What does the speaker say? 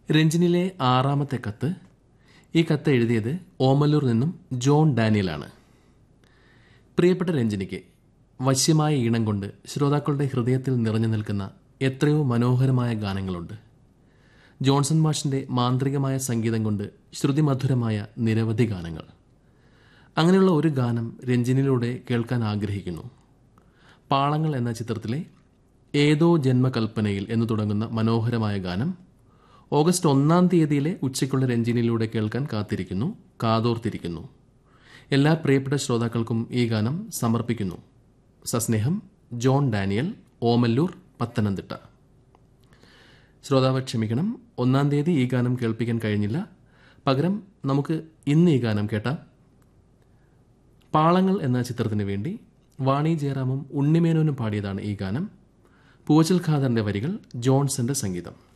രഞ്ജിനിലെ ആറാമത്തെ കത്ത് ഈ കത്ത് എഴുതിയത് ഓമല്ലൂർ നിന്നും ജോൺ ഡാനിയലാണ് പ്രിയപ്പെട്ട രഞ്ജിനിക്ക് വശ്യമായ ഈണം കൊണ്ട് ശ്രോതാക്കളുടെ ഹൃദയത്തിൽ നിറഞ്ഞു നിൽക്കുന്ന എത്രയോ മനോഹരമായ ഗാനങ്ങളുണ്ട് ജോൺസൺ മാഷിന്റെ മാന്ത്രികമായ സംഗീതം കൊണ്ട് ശ്രുതിമധുരമായ നിരവധി ഗാനങ്ങൾ അങ്ങനെയുള്ള ഒരു ഗാനം രഞ്ജിനിലൂടെ കേൾക്കാൻ ആഗ്രഹിക്കുന്നു പാളങ്ങൾ എന്ന ചിത്രത്തിലെ ഏതോ ജന്മകൽപ്പനയിൽ എന്ന് തുടങ്ങുന്ന മനോഹരമായ ഗാനം ഓഗസ്റ്റ് ഒന്നാം തീയതിയിലെ ഉച്ചയ്ക്കുള്ള രഞ്ജിനിലൂടെ കേൾക്കാൻ കാത്തിരിക്കുന്നു കാതോർത്തിരിക്കുന്നു എല്ലാ പ്രിയപ്പെട്ട ശ്രോതാക്കൾക്കും ഈ ഗാനം സമർപ്പിക്കുന്നു സസ്നേഹം ജോൺ ഡാനിയൽ ഓമല്ലൂർ പത്തനംതിട്ട ശ്രോതാവ് ക്ഷമിക്കണം ഒന്നാം തീയതി ഈ ഗാനം കേൾപ്പിക്കാൻ കഴിഞ്ഞില്ല പകരം നമുക്ക് ഇന്ന് ഈ ഗാനം കേട്ടാം പാളങ്ങൾ എന്ന ചിത്രത്തിന് വേണ്ടി വാണി ജയറാമും ഉണ്ണിമേനോനും പാടിയതാണ് ഈ ഗാനം പൂവച്ചൽ ഖാദറിന്റെ വരികൾ ജോൺസന്റെ സംഗീതം